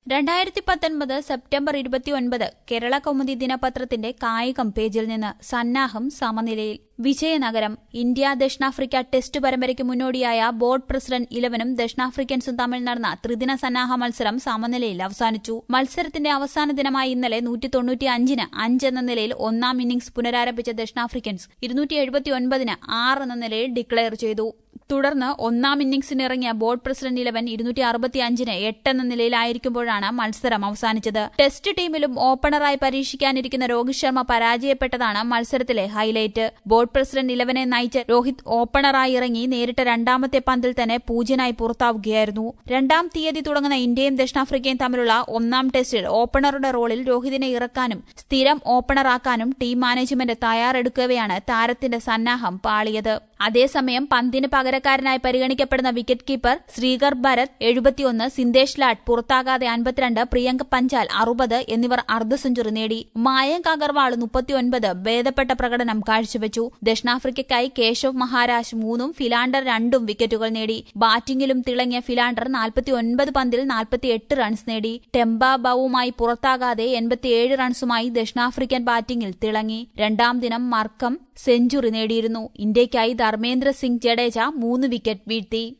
രണ്ടായിരത്തി പത്തൊൻപത് സെപ്റ്റംബർ ഇരുപത്തിയൊൻപത് കേരള കൗമുദി ദിനപത്രത്തിന്റെ കായികം പേജിൽ നിന്ന് സന്നാഹം സമനിലയിൽ വിജയനഗരം ഇന്ത്യ ദക്ഷിണാഫ്രിക്ക ടെസ്റ്റ് പരമ്പരയ്ക്ക് മുന്നോടിയായ ബോർഡ് പ്രസിഡന്റ് ഇലവനും ദക്ഷിണാഫ്രിക്കൻസും തമ്മിൽ നടന്ന ത്രിദിന സന്നാഹ മത്സരം സമനിലയിൽ അവസാനിച്ചു മത്സരത്തിന്റെ അവസാന ദിനമായ ഇന്നലെ നൂറ്റി തൊണ്ണൂറ്റി അഞ്ചിന് അഞ്ച് എന്ന നിലയിൽ ഒന്നാം ഇന്നിംഗ്സ് പുനരാരംഭിച്ച ദക്ഷിണാഫ്രിക്കൻസ് ഇരുന്നൂറ്റി എഴുപത്തിയൊൻപതിന് ആറ് എന്ന നിലയിൽ ഡിക്ലെയർ ചെയ്തു തുടർന്ന് ഒന്നാം ഇന്നിംഗ്സിന് ഇറങ്ങിയ ബോർഡ് പ്രസിഡന്റ് ഇലവൻ ഇരുന്നൂറ്റി അറുപത്തിയഞ്ചിന് എട്ട് എന്ന നിലയിലായിരിക്കുമ്പോഴാണ് മത്സരം അവസാനിച്ചത് ടെസ്റ്റ് ടീമിലും ഓപ്പണറായി പരീക്ഷിക്കാനിരിക്കുന്ന രോഹിത് ശർമ്മ പരാജയപ്പെട്ടതാണ് മത്സരത്തിലെ ഹൈലൈറ്റ് ബോർഡ് പ്രസിഡന്റ് ഇലവനെ നയിച്ച രോഹിത് ഓപ്പണറായി ഇറങ്ങി നേരിട്ട രണ്ടാമത്തെ പന്തിൽ തന്നെ പൂജ്യനായി പുറത്താവുകയായിരുന്നു രണ്ടാം തീയതി തുടങ്ങുന്ന ഇന്ത്യയും ദക്ഷിണാഫ്രിക്കയും തമ്മിലുള്ള ഒന്നാം ടെസ്റ്റിൽ ഓപ്പണറുടെ റോളിൽ രോഹിതിനെ ഇറക്കാനും സ്ഥിരം ഓപ്പണറാക്കാനും ടീം മാനേജ്മെന്റ് തയ്യാറെടുക്കവെയാണ് താരത്തിന്റെ സന്നാഹം പാളിയത് അതേസമയം പന്തിന് പകരക്കാരനായി പരിഗണിക്കപ്പെടുന്ന വിക്കറ്റ് കീപ്പർ ശ്രീകർ ഭരത് എഴുപത്തിയൊന്ന് സിന്ദേശ് ലാഡ് പുറത്താകാതെ അൻപത്തിരണ്ട് പ്രിയങ്ക് പഞ്ചാൽ അറുപത് എന്നിവർ അർദ്ധ സെഞ്ചുറി നേടി മായങ്ക് അഗർവാൾ മുപ്പത്തിയൊൻപത് ഭേദപ്പെട്ട പ്രകടനം കാഴ്ചവെച്ചു ദക്ഷിണാഫ്രിക്കയ്ക്കായി കേശവ് മഹാരാജ് മൂന്നും ഫിലാണ്ടർ രണ്ടും വിക്കറ്റുകൾ നേടി ബാറ്റിംഗിലും തിളങ്ങിയ ഫിലാണ്ടർ നാൽപ്പത്തിയൊൻപത് പന്തിൽ നാൽപ്പത്തിയെട്ട് റൺസ് നേടി ടെമ്പ ബൌവുമായി പുറത്താകാതെ എൺപത്തിയേഴ് റൺസുമായി ദക്ഷിണാഫ്രിക്കൻ ബാറ്റിംഗിൽ തിളങ്ങി രണ്ടാം ദിനം മർക്കം സെഞ്ചുറി നേടിയിരുന്നു ഇന്ത്യയ്ക്കായി ധർമ്മേന്ദ്ര സിംഗ് ജഡേജ മൂന്ന് വിക്കറ്റ് വീഴ്ത്തി